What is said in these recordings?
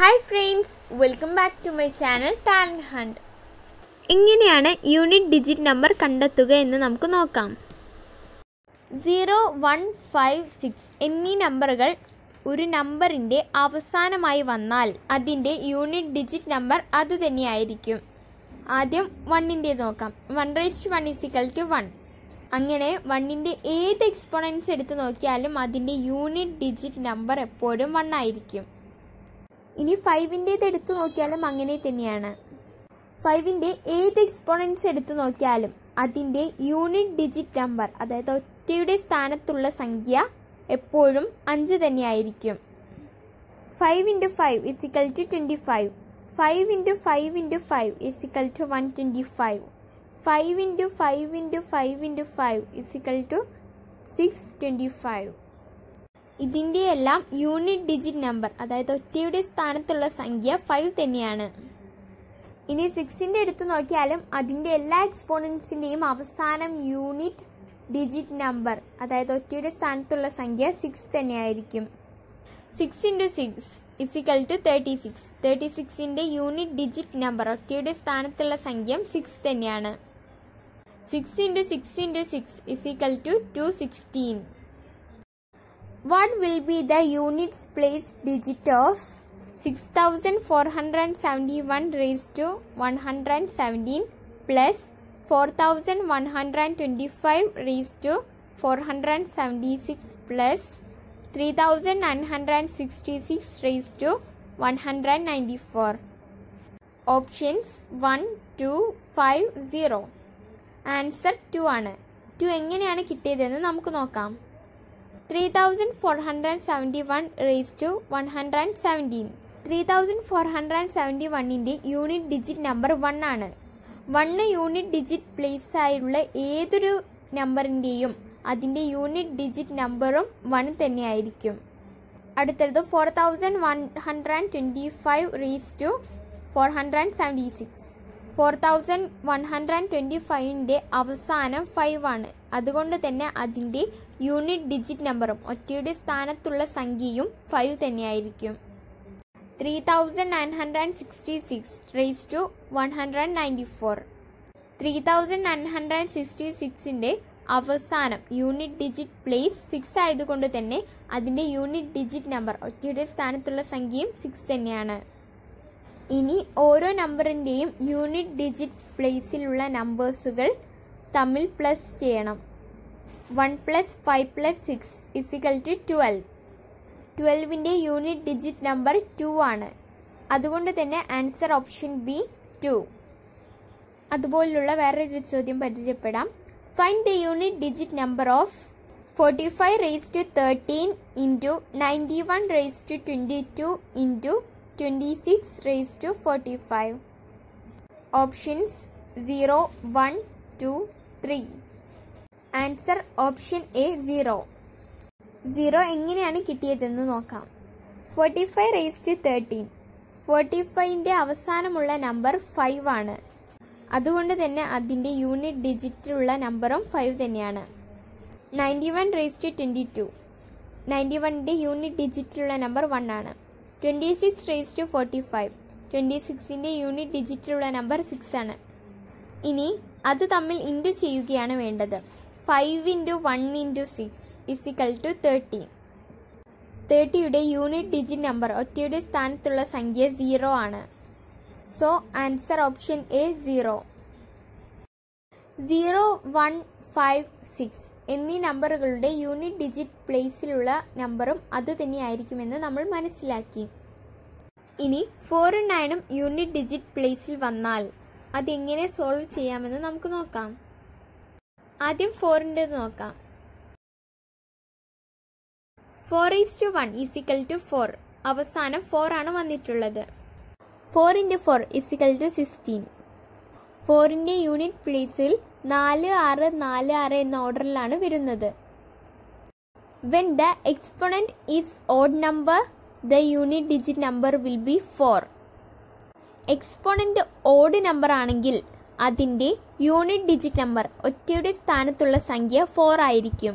Hi friends welcome back to my channel talent hunt എങ്ങനെയാണ് unit digit number കണ്ടെത്തുക എന്ന് നമുക്ക് നോക്കാം സീറോ വൺ ഫൈവ് സിക്സ് എന്നീ നമ്പറുകൾ ഒരു നമ്പറിൻ്റെ അവസാനമായി വന്നാൽ അതിൻ്റെ യൂണിറ്റ് ഡിജിറ്റ് നമ്പർ അത് തന്നെയായിരിക്കും ആദ്യം വണ്ണിൻ്റെ നോക്കാം വൺ റേസ്റ്റ് വൺ ഇസിക്കൽ ടു വൺ അങ്ങനെ വണ്ണിൻ്റെ ഏത് എക്സ്പോണൻസ് എടുത്ത് നോക്കിയാലും അതിൻ്റെ യൂണിറ്റ് ഡിജിറ്റ് നമ്പർ എപ്പോഴും വൺ ആയിരിക്കും ഇനി ഫൈവിൻ്റേത് എടുത്തു നോക്കിയാലും അങ്ങനെ തന്നെയാണ് ഫൈവിൻ്റെ ഏത് എക്സ്പോണൻസ് എടുത്തു നോക്കിയാലും അതിൻ്റെ യൂണിറ്റ് ഡിജിറ്റ് നമ്പർ അതായത് ഒറ്റയുടെ സ്ഥാനത്തുള്ള സംഖ്യ എപ്പോഴും അഞ്ച് തന്നെയായിരിക്കും five into five is equal to twenty five five into five into five is equal to one twenty five five into five into five into five is equal to six twenty five ഇതിൻ്റെ എല്ലാം unit digit number അതായത് ഒറ്റയുടെ സ്ഥാനത്തുള്ള സംഖ്യ five തന്നെയാണ് ഇനി സിക്സിൻ്റെ എടുത്ത് നോക്കിയാലും അതിൻ്റെ എല്ലാ എക്സ്പോണൻസിൻ്റെയും അവസാനം യൂണിറ്റ് ഡിജിറ്റ് നമ്പർ അതായത് ഒറ്റയുടെ സ്ഥാനത്തുള്ള സംഖ്യ സിക്സ് തന്നെയായിരിക്കും six into six is equal to thirty six thirty സിക്സിൻ്റെ യൂണിറ്റ് ഡിജിറ്റ് നമ്പർ ഒറ്റയുടെ സ്ഥാനത്തുള്ള സംഖ്യ സിക്സ് തന്നെയാണ് six into six into six is equal to two sixteen What will be the units place digit of 6471 raised to 117 plus 4125 raised to 476 plus 3966 raised to 194? Options 1, 2, 5, 0. Answer two ആണ് two എങ്ങനെയാണ് കിട്ടിയതെന്ന് നമുക്ക് നോക്കാം three thousand four hundred seventy one raise to one hundred seventeen three thousand four hundred seventy വണ്ണിൻ്റെ unit digit number one ആണ് one unit digit place ആയുള്ള ഏതൊരു നമ്പറിൻ്റെയും അതിൻ്റെ യൂണിറ്റ് ഡിജിറ്റ് നമ്പറും വൺ തന്നെയായിരിക്കും അടുത്തത് four thousand one hundred twenty five raise to four hundred seventy six four thousand one hundred twenty ഫൈവിൻ്റെ അവസാനം ഫൈവ് ആണ് അതുകൊണ്ട് തന്നെ അതിൻ്റെ യൂണിറ്റ് ഡിജിറ്റ് നമ്പറും ഒറ്റയുടെ സ്ഥാനത്തുള്ള സംഖ്യയും ഫൈവ് തന്നെയായിരിക്കും three thousand nine hundred sixty six raise to one hundred ninety four three thousand nine hundred sixty സിക്സിൻ്റെ അവസാനം യൂണിറ്റ് ഡിജിറ്റ് പ്ലേസ് സിക്സ് ആയതുകൊണ്ട് തന്നെ അതിൻ്റെ യൂണിറ്റ് ഡിജിറ്റ് നമ്പർ ഒറ്റയുടെ സ്ഥാനത്തുള്ള സംഖ്യയും സിക്സ് തന്നെയാണ് ഇനി ഓരോ നമ്പറിൻ്റെയും യൂണിറ്റ് ഡിജിറ്റ് പ്ലേസിലുള്ള നമ്പേഴ്സുകൾ തമ്മിൽ പ്ലസ് ചെയ്യണം one plus five plus six is equal to twelve ട്വൽവിൻ്റെ യൂണിറ്റ് ഡിജിറ്റ് നമ്പർ ടു ആണ് അതുകൊണ്ട് തന്നെ ആൻസർ ഓപ്ഷൻ ബി ടു അതുപോലുള്ള വേറൊരു ചോദ്യം പരിചയപ്പെടാം find the unit digit number of forty five raise to thirteen into ninety one raise to twenty two into twenty six raise to forty five options zero one two three answer option A zero zero എങ്ങനെയാണ് കിട്ടിയതെന്ന് നോക്കാം forty five raise to thirteen forty ഫൈവിൻ്റെ അവസാനമുള്ള number five ആണ് അതുകൊണ്ട് തന്നെ അതിൻ്റെ unit ഡിജിറ്റിലുള്ള നമ്പറും ഫൈവ് തന്നെയാണ് ninety one raise to twenty two ninety വണ്ണിൻ്റെ യൂണിറ്റ് ഡിജിറ്റിലുള്ള നമ്പർ വൺ ആണ് twenty six raise to forty five twenty സിക്സിൻ്റെ യൂണിറ്റ് ഡിജിറ്റിലുള്ള നമ്പർ സിക്സ് ആണ് ഇനി അത് തമ്മിൽ ഇൻറ്റു ചെയ്യുകയാണ് വേണ്ടത് five into one into six is equal to thirty തേർട്ടിയുടെ യൂണിറ്റ് ഡിജിറ്റ് നമ്പർ ഒറ്റയുടെ സ്ഥാനത്തുള്ള സംഖ്യ സീറോ ആണ് so answer option A zero zero one five six എന്നീ നമ്പറുകളുടെ യൂണിറ്റ് ഡിജിറ്റ് പ്ലേസിലുള്ള നമ്പറും അത് തന്നെയായിരിക്കുമെന്ന് നമ്മൾ മനസ്സിലാക്കി ഇനി ഫോറും നയനും യൂണിറ്റ് ഡിജിറ്റ് പ്ലേസിൽ വന്നാൽ അതെങ്ങനെ സോൾവ് ചെയ്യാമെന്ന് നമുക്ക് നോക്കാം ആദ്യം ഫോറിൻ്റെ നോക്കാം four is to one is equal to four അവസാനം ഫോർ ആണ് വന്നിട്ടുള്ളത് four into four is equal to sixteen ഫോറിൻ്റെ യൂണിറ്റ് പ്ലേസിൽ നാല് ആറ് നാല് ആറ് എന്ന ഓർഡറിലാണ് വരുന്നത് when the exponent is odd number the unit digit number will be four exponent odd number ആണെങ്കിൽ അതിൻ്റെ യൂണിറ്റ് ഡിജിറ്റ് നമ്പർ ഒറ്റയുടെ സ്ഥാനത്തുള്ള സംഖ്യ ഫോർ ആയിരിക്കും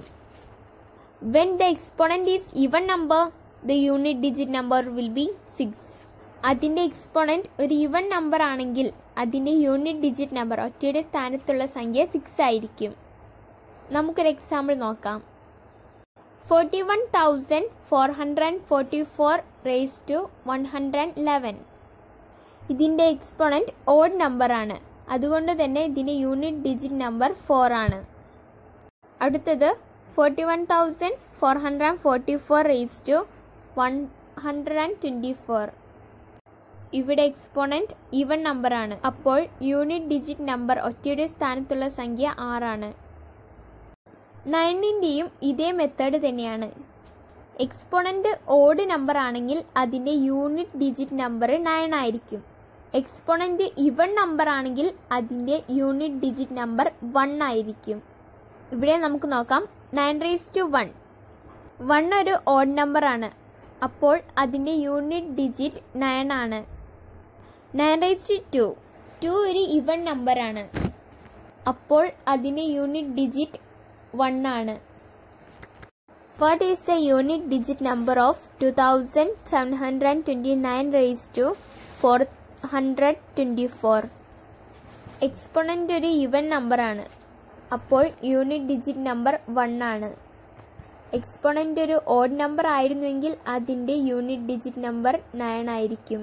when the exponent is even number the unit digit number will be six അതിൻ്റെ exponent ഒരു even number ആണെങ്കിൽ അതിൻ്റെ യൂണിറ്റ് ഡിജിറ്റ് നമ്പർ ഒറ്റയുടെ സ്ഥാനത്തുള്ള സംഖ്യ സിക്സ് ആയിരിക്കും നമുക്കൊരു എക്സാമ്പിൾ നോക്കാം forty one thousand four hundred and forty four raise to one hundred and eleven ഇതിൻ്റെ എക്സ്പോണൻറ്റ് ഓഡ് നമ്പറാണ് അതുകൊണ്ട് തന്നെ ഇതിൻ്റെ യൂണിറ്റ് ഡിജിറ്റ് നമ്പർ ഫോർ ആണ് അടുത്തത് forty one thousand four hundred and forty four raise to one hundred and twenty four ഇവിടെ exponent even നമ്പറാണ് അപ്പോൾ യൂണിറ്റ് ഡിജിറ്റ് നമ്പർ ഒറ്റയുടെ സ്ഥാനത്തുള്ള സംഖ്യ ആറാണ് നയനിൻ്റെയും ഇതേ മെത്തേഡ് തന്നെയാണ് എക്സ്പോണൻ്റ് ഓഡ് നമ്പർ ആണെങ്കിൽ അതിൻ്റെ യൂണിറ്റ് ഡിജിറ്റ് നമ്പർ നയൻ ആയിരിക്കും എക്സ്പോണൻ്റ് ഇവൺ നമ്പർ ആണെങ്കിൽ അതിൻ്റെ യൂണിറ്റ് ഡിജിറ്റ് നമ്പർ വൺ ആയിരിക്കും ഇവിടെ നമുക്ക് നോക്കാം nine raise to one one ഒരു ഓഡ് നമ്പർ ആണ് അപ്പോൾ അതിൻ്റെ യൂണിറ്റ് ഡിജിറ്റ് നയൻ ആണ് nine raise to two two ഒരു ഇവൺ നമ്പറാണ് അപ്പോൾ അതിൻ്റെ യൂണിറ്റ് ഡിജിറ്റ് വൺ ആണ് what is the unit digit number of two thousand seven hundred and twenty nine raise to four hundred twenty four exponent ഒരു even നമ്പറാണ് അപ്പോൾ unit digit number one ആണ് exponent ഒരു odd number ആയിരുന്നുവെങ്കിൽ അതിൻ്റെ unit digit number nine ആയിരിക്കും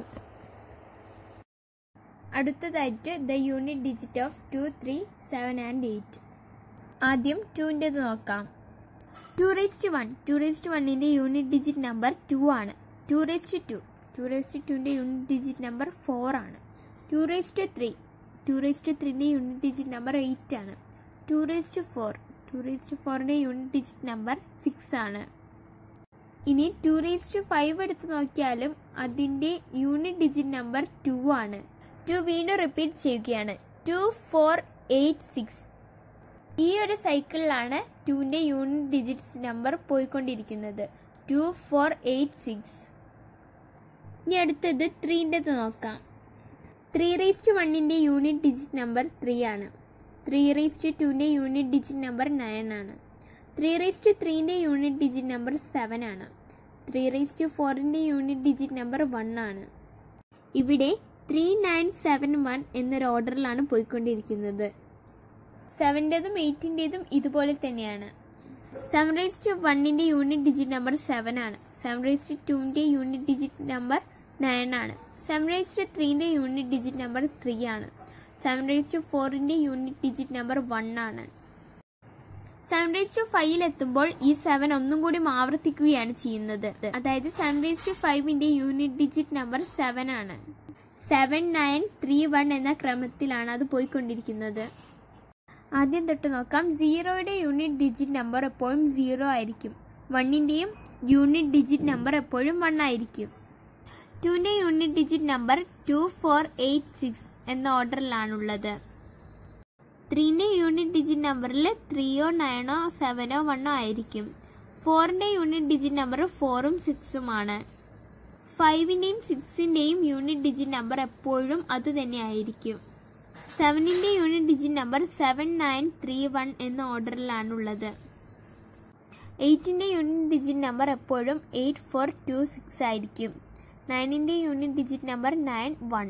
അടുത്തതായിട്ട് the unit digit of two three seven and eight ആദ്യം ടുവിൻ്റെത് നോക്കാം two raised one two raised വണ്ണിൻ്റെ യൂണിറ്റ് ഡിജിറ്റ് നമ്പർ ടു ആണ് two raised two two raised ടുവിൻ്റെ യൂണിറ്റ് ഡിജിറ്റ് നമ്പർ ഫോർ ആണ് two raised three two raised ത്രീൻ്റെ unit digit number eight ആണ് two raised four two raised ഫോറിൻ്റെ unit digit number six ആണ് ഇനി two raised five എടുത്ത് നോക്കിയാലും അതിൻ്റെ യൂണിറ്റ് ഡിജിറ്റ് നമ്പർ ടു ആണ് ടു വീണ്ടും റിപ്പീറ്റ് ചെയ്യുകയാണ് ടു ഫോർ എയ്റ്റ് സിക്സ് ഈ ഒരു സൈക്കിളിലാണ് ടുവിൻ്റെ യൂണിറ്റ് ഡിജിറ്റ്സ് നമ്പർ പോയിക്കൊണ്ടിരിക്കുന്നത് ടു ഫോർ എയ്റ്റ് സിക്സ് ഇനി അടുത്തത് ത്രീൻ്റെത് നോക്കാം ത്രീ റേസ്റ്റ് വണ്ണിൻ്റെ യൂണിറ്റ് ഡിജിറ്റ് നമ്പർ ത്രീ ആണ് ത്രീ റേസ്റ്റ് ടുവിൻ്റെ യൂണിറ്റ് ഡിജിറ്റ് നമ്പർ നയൻ ആണ് ത്രീ റേസ്റ്റ് ത്രീൻ്റെ യൂണിറ്റ് ഡിജിറ്റ് നമ്പർ സെവൻ ആണ് ത്രീ റേസ്റ്റ് ഫോറിൻ്റെ യൂണിറ്റ് ഡിജിറ്റ് നമ്പർ വൺ ആണ് ഇവിടെ ത്രീ നയൻ സെവൻ വൺ എന്നൊരു ഓർഡറിലാണ് പോയിക്കൊണ്ടിരിക്കുന്നത് സെവൻ്റെതും എയ്റ്റിൻ്റെതും ഇതുപോലെ തന്നെയാണ് സെവൻ റേസ്റ്റ് വണ്ണിൻ്റെ യൂണിറ്റ് ഡിജിറ്റ് നമ്പർ സെവൻ ആണ് സെവൻ റേസ്റ്റ് ടുവിൻ്റെ യൂണിറ്റ് ഡിജിറ്റ് നമ്പർ നയൻ ആണ് സെവൻ റേസ്റ്റ് ത്രീൻ്റെ യൂണിറ്റ് ഡിജിറ്റ് നമ്പർ ത്രീ ആണ് സെവൻ റേസ്റ്റ് ഫോറിൻ്റെ യൂണിറ്റ് ഡിജിറ്റ് നമ്പർ വൺ ആണ് സെവൻ റേസ് ടു ഫൈവിൽ എത്തുമ്പോൾ ഈ സെവൻ ഒന്നും കൂടി ആവർത്തിക്കുകയാണ് ചെയ്യുന്നത് അതായത് സെവൻ റേസ് ടു ഫൈവിന്റെ യൂണിറ്റ് ഡിജിറ്റ് നമ്പർ സെവൻ ആണ് സെവൻ നയൻ ത്രീ വൺ എന്ന ക്രമത്തിലാണ് അത് പോയിക്കൊണ്ടിരിക്കുന്നത് ആദ്യം തൊട്ട് നോക്കാം സീറോയുടെ യൂണിറ്റ് ഡിജിറ്റ് നമ്പർ എപ്പോഴും സീറോ ആയിരിക്കും വണ്ണിൻ്റെയും യൂണിറ്റ് ഡിജിറ്റ് നമ്പർ എപ്പോഴും വൺ ആയിരിക്കും ടുവിൻ്റെ unit digit number two four eight six എന്ന ഓർഡറിലാണുള്ളത് ത്രീൻ്റെ യൂണിറ്റ് ഡിജിറ്റ് നമ്പറിൽ ത്രീയോ നയനോ സെവനോ വണ്ണോ ആയിരിക്കും ഫോറിൻ്റെ യൂണിറ്റ് ഡിജിറ്റ് നമ്പർ ഫോറും സിക്സുമാണ് ഫൈവിൻ്റെയും സിക്സിൻ്റെയും യൂണിറ്റ് ഡിജിറ്റ് നമ്പർ എപ്പോഴും അതുതന്നെ ആയിരിക്കും സെവനിൻ്റെ unit digit number seven nine three one എന്ന ഓർഡറിലാണുള്ളത് എയ്റ്റിൻ്റെ യൂണിറ്റ് ഡിജിറ്റ് നമ്പർ എപ്പോഴും എയ്റ്റ് ഫോർ ടു സിക്സ് ആയിരിക്കും നയനിൻ്റെ unit digit number nine one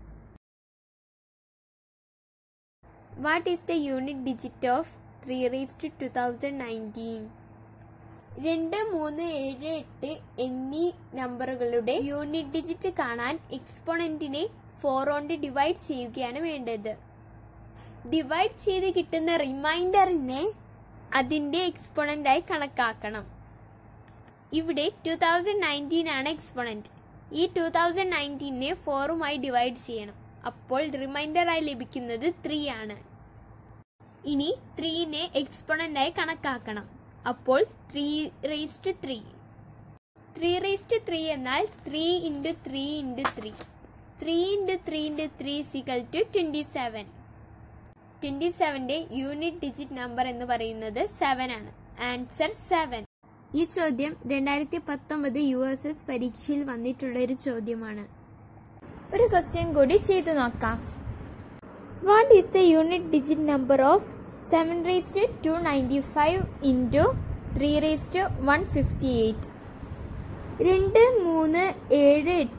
what is the unit digit of three raise to two thousand nineteen രണ്ട് മൂന്ന് ഏഴ് എട്ട് എന്നീ നമ്പറുകളുടെ യൂണിറ്റ് ഡിജിറ്റ് കാണാൻ എക്സ്പോണന്റിനെ ഫോർ കൊണ്ട് ഡിവൈഡ് ചെയ്യുകയാണ് വേണ്ടത് ഡിവൈഡ് ചെയ്ത് കിട്ടുന്ന റിമൈൻഡറിനെ അതിന്റെ എക്സ്പോണന്റായി കണക്കാക്കണം ഇവിടെ ടു തൗസൻഡ് നയൻറ്റീൻ ആണ് എക്സ്പോണന്റ് ഈ ടു തൗസൻഡ് നയൻറ്റീനെ ഫോറുമായി ഡിവൈഡ് ചെയ്യണം അപ്പോൾ റിമൈൻഡറായി ലഭിക്കുന്നത് ത്രീ ആണ് ഇനി ത്രീനെ എക്സ്പോണന്റായി കണക്കാക്കണം അപ്പോൾ three raise to three three raise to three എന്നാൽ three into three into three three into three into three equal to twenty seven twenty സെവൻ്റെ യൂണിറ്റ് ഡിജിറ്റ് നമ്പർ എന്ന് പറയുന്നത് സെവൻ ആണ് ആൻസർ സെവൻ ഈ ചോദ്യം രണ്ടായിരത്തി പത്തൊമ്പത് യു എസ് എസ് പരീക്ഷയിൽ വന്നിട്ടുള്ള ഒരു ചോദ്യമാണ് ഒരു ക്വസ്റ്റ്യൻ കൂടി ചെയ്തു നോക്കാം what is the unit digit number of seven raise to two ninety five into three raise to one fifty eight രണ്ട് മൂന്ന് ഏഴ് എട്ട്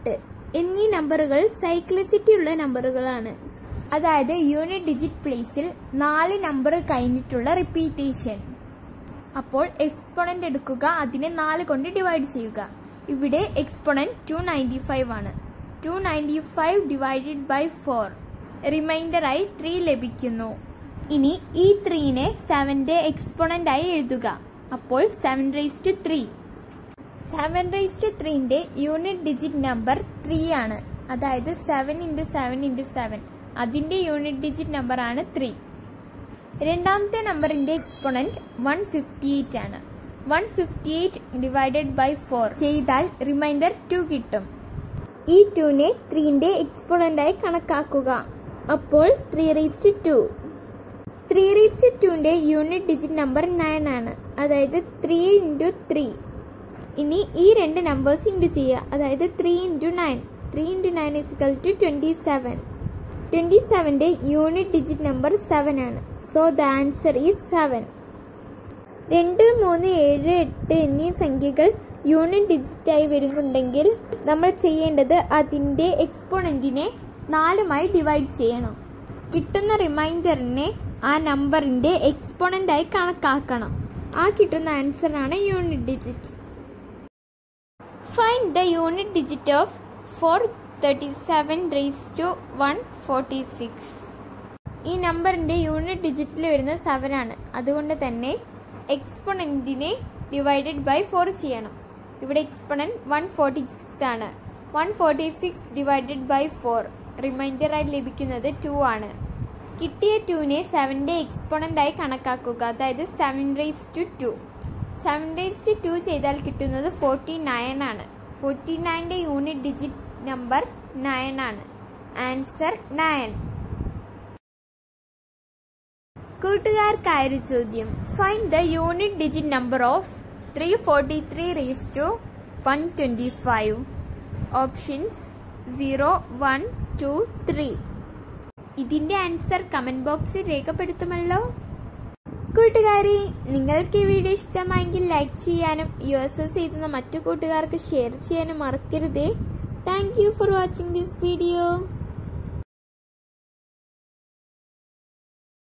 എന്നീ നമ്പറുകൾ സൈക്ലിസിറ്റി ഉള്ള നമ്പറുകളാണ് അതായത് യൂണിറ്റ് ഡിജിറ്റ് പ്ലേസിൽ നാല് നമ്പർ കഴിഞ്ഞിട്ടുള്ള റിപ്പീറ്റേഷൻ അപ്പോൾ എക്സ്പൊണന്റ് എടുക്കുക അതിനെ നാല് കൊണ്ട് ഡിവൈഡ് ചെയ്യുക ഇവിടെ എക്സ്പൊണന്റ് ടു നയൻറ്റി ഫൈവ് ആണ് two ninety five divided by four റിമൈൻഡറായി ത്രീ ലഭിക്കുന്നു ഇനി ഈ ത്രീനെ സെവന്റെ എക്സ്പൊണന്റ് ആയി എഴുതുക അപ്പോൾ seven raise to three seven raise to ത്രീന്റെ യൂണിറ്റ് ഡിജിറ്റ് നമ്പർ ത്രീ ആണ് അതായത് seven into seven into seven അതിന്റെ യൂണിറ്റ് ഡിജിറ്റ് നമ്പർ ആണ് ത്രീ രണ്ടാമത്തെ നമ്പറിന്റെ എക്സ്പൊണന്റ് വൺ ഫിഫ്റ്റി എയ്റ്റ് ആണ് one fifty eight divided by four ചെയ്താൽ റിമൈൻഡർ ടു കിട്ടും ഈ ടുവിനെ ത്രീന്റെ എക്സ്പൊണന്റ് ആയി കണക്കാക്കുക അപ്പോൾ three raise to two three raise to ടുവിന്റെ യൂണിറ്റ് ഡിജിറ്റ് നമ്പർ നയൻ ആണ് അതായത് ത്രീ ഇൻറ്റു ത്രീ ഇനി ഈ രണ്ട് നമ്പേഴ്സ് ഇൻറ്റു ചെയ്യുക അതായത് three into nine three into nine is equal to twenty seven twenty സെവൻ്റെ യൂണിറ്റ് ഡിജിറ്റ് നമ്പർ സെവൻ ആണ് so the answer is seven രണ്ട് മൂന്ന് ഏഴ് എട്ട് എന്നീ സംഖ്യകൾ യൂണിറ്റ് ഡിജിറ്റായി വരുന്നുണ്ടെങ്കിൽ നമ്മൾ ചെയ്യേണ്ടത് അതിൻ്റെ എക്സ്പോണൻറ്റിനെ നാലുമായി ഡിവൈഡ് ചെയ്യണം കിട്ടുന്ന റിമൈൻഡറിനെ ആ നമ്പറിൻ്റെ എക്സ്പോണൻ്റായി കണക്കാക്കണം ആ കിട്ടുന്ന ആൻസറാണ് unit digit find the unit digit of four thirty seven raise to one forty six ഈ നമ്പറിൻ്റെ യൂണിറ്റ് ഡിജിറ്റിൽ വരുന്നത് സെവൻ ആണ് അതുകൊണ്ട് തന്നെ എക്സ്പൊണൻറ്റിനെ ഡിവൈഡഡ് ബൈ ഫോർ ചെയ്യണം ഇവിടെ എക്സ്പൊണൻറ്റ് വൺ ഫോർട്ടി സിക്സ് ആണ് one forty six divided by four റിമൈൻഡറായി ലഭിക്കുന്നത് ടു ആണ് കിട്ടിയ ടുവിനെ സെവൻ്റെ എക്സ്പൊണൻ്റായി കണക്കാക്കുക അതായത് seven raise to two seven raise to two ചെയ്താൽ കിട്ടുന്നത് ഫോർട്ടി നയൻ ആണ് ഫോർട്ടി നയൻ്റെ യൂണിറ്റ് ഡിജിറ്റ് നമ്പർ നയൻ ആണ് ആൻസർ നയൻ കൂട്ടുകാർക്കായൊരു ചോദ്യം find the unit digit number of three forty three raise to one twenty five options zero one two three ഇതിന്റെ answer comment ബോക്സിൽ രേഖപ്പെടുത്തുമല്ലോ കൂട്ടുകാരി നിങ്ങൾക്ക് ഈ വീഡിയോ ഇഷ്ടമായെങ്കിൽ ലൈക്ക് ചെയ്യാനും യു എസ് എസ് ചെയ്യുന്ന മറ്റു കൂട്ടുകാർക്ക് ഷെയർ ചെയ്യാനും മറക്കരുതേ thank you for watching this video